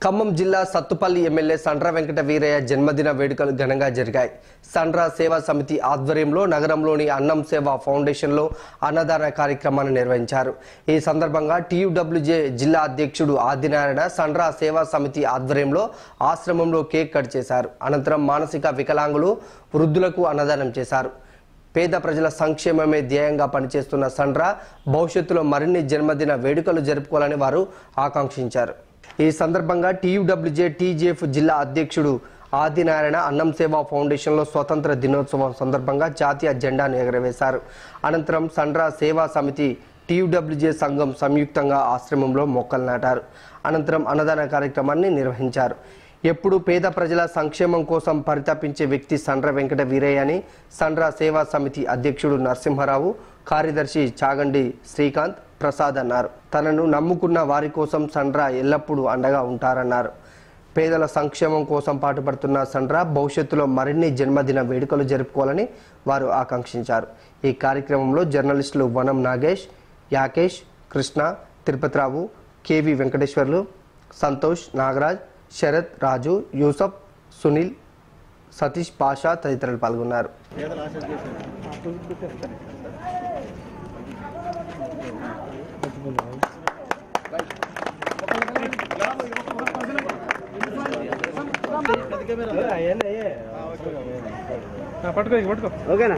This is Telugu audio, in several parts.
ఖమ్మం జిల్లా సత్తుపల్లి ఎమ్మెల్యే సండ్ర వెంకట వీరయ్య జన్మదిన వేడుకలు ఘనంగా జరిగాయి సండ్ర సేవా సమితి ఆధ్వర్యంలో నగరంలోని అన్నం సేవ ఫౌండేషన్లో అన్నదాన కార్యక్రమాన్ని నిర్వహించారు ఈ సందర్భంగా టీయూడబ్ల్యూజే జిల్లా అధ్యక్షుడు ఆదినారాయణ సండ్ర సేవా సమితి ఆధ్వర్యంలో ఆశ్రమంలో కేక్ కట్ చేశారు అనంతరం మానసిక వికలాంగులు వృద్ధులకు అన్నదానం చేశారు పేద ప్రజల సంక్షేమమే ధ్యేయంగా పనిచేస్తున్న సండ్ర భవిష్యత్తులో మరిన్ని జన్మదిన వేడుకలు జరుపుకోవాలని వారు ఆకాంక్షించారు ఈ సందర్భంగా టీయూడబ్ల్యూజే టీజీఎఫ్ జిల్లా అధ్యక్షుడు ఆదినారాయణ అన్నం సేవా ఫౌండేషన్లో స్వతంత్ర దినోత్సవం సందర్భంగా జాతీయ జెండాను ఎగరవేశారు అనంతరం సండ్ర సేవా సమితి టీయూడబ్ల్యూజే సంఘం సంయుక్తంగా ఆశ్రమంలో మొక్కలు నాటారు అనంతరం అన్నదాన కార్యక్రమాన్ని నిర్వహించారు ఎప్పుడు పేద ప్రజల సంక్షేమం కోసం పరితపించే వ్యక్తి సండ్ర వెంకట వీరయ్య అని సండ్ర సేవా సమితి అధ్యక్షుడు నరసింహారావు కార్యదర్శి చాగండి శ్రీకాంత్ ప్రసాద్ అన్నారు తనను నమ్ముకున్న వారి కోసం సండ్ర ఎల్లప్పుడూ అండగా ఉంటారన్నారు పేదల సంక్షేమం కోసం పాటుపడుతున్న సండ్ర భవిష్యత్తులో మరిన్ని జన్మదిన వేడుకలు జరుపుకోవాలని వారు ఆకాంక్షించారు ఈ కార్యక్రమంలో జర్నలిస్టులు వనం నాగేష్ యాకేష్ కృష్ణ తిరుపతిరావు కేవి వెంకటేశ్వర్లు సంతోష్ నాగరాజ్ శరత్ రాజు యూసఫ్ సునీల్ సతీష్ పాషా తదితరులు పాల్గొన్నారు పట్టుకో ఇక పట్టుకో ఓకేనా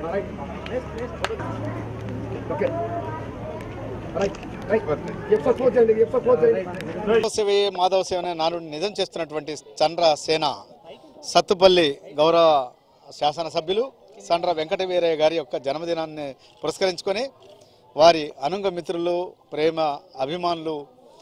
సేవే మాధవ సేవ అనే నానుడిని నిజం చేస్తున్నటువంటి చంద్ర సేన సత్తుపల్లి గౌరవ శాసనసభ్యులు సండ్ర వెంకట వీరయ్య గారి యొక్క జన్మదినాన్ని పురస్కరించుకొని వారి అనుంగ మిత్రులు ప్రేమ అభిమానులు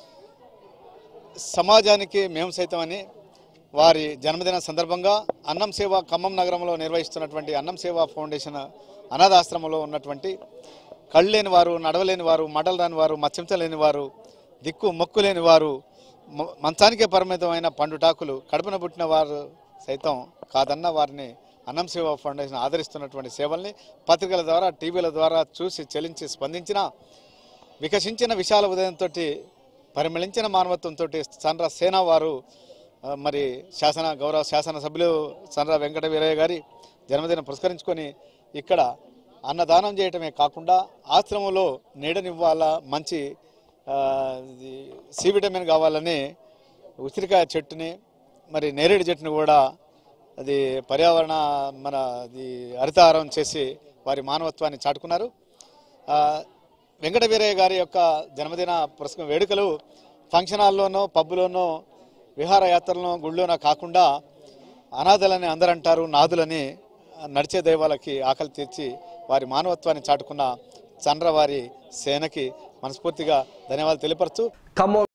సమాజానికి మేము సైతమని వారి జన్మదిన సందర్భంగా అన్నం సేవ ఖమ్మం నగరంలో నిర్వహిస్తున్నటువంటి అన్నం సేవ ఫౌండేషన్ అనాథాశ్రమంలో ఉన్నటువంటి కళ్ళు లేని వారు నడవలేని వారు మడలు రాని వారు మత్స్యంచలేని వారు దిక్కు మొక్కు లేని వారు మ- మంచానికే పరిమితమైన పండుటాకులు కడుపున పుట్టిన వారు సైతం కాదన్న వారిని అన్నం సేవ ఫౌండేషన్ ఆదరిస్తున్నటువంటి సేవల్ని పత్రికల ద్వారా టీవీల ద్వారా చూసి చెలించి స్పందించిన వికసించిన విశాల ఉదయంతో పరిమళించిన మానవత్వంతో చంద్ర సేన వారు ఆ, మరి శాసన గౌరవ శాసనసభ్యులు చంద్ర వెంకట వీరయ్య గారి జన్మదినం పురస్కరించుకొని ఇక్కడ అన్నదానం చేయటమే కాకుండా ఆశ్రమంలో నీడనివ్వాలా మంచి ఆ, ఇది సి విటమిన్ కావాలని ఉసిరికాయ చెట్టుని మరి నేరేడు చెట్టుని కూడా అది పర్యావరణ మన అది హరితహారం చేసి వారి మానవత్వాన్ని చాటుకున్నారు ఆ, వెంకట వీరయ్య గారి యొక్క జన్మదిన పురస్కారం వేడుకలు ఫంక్షన్ హాల్లోనో పబ్బులోనో విహారయాత్రలను గుళ్ళోనో కాకుండా అనాథలని అందరంటారు నాదులని నడిచే దైవాలకి ఆకలి తీర్చి వారి మానవత్వాన్ని చాటుకున్న చంద్ర వారి సేనకి మనస్ఫూర్తిగా ధన్యవాదాలు తెలియపరచు ఖమ్మం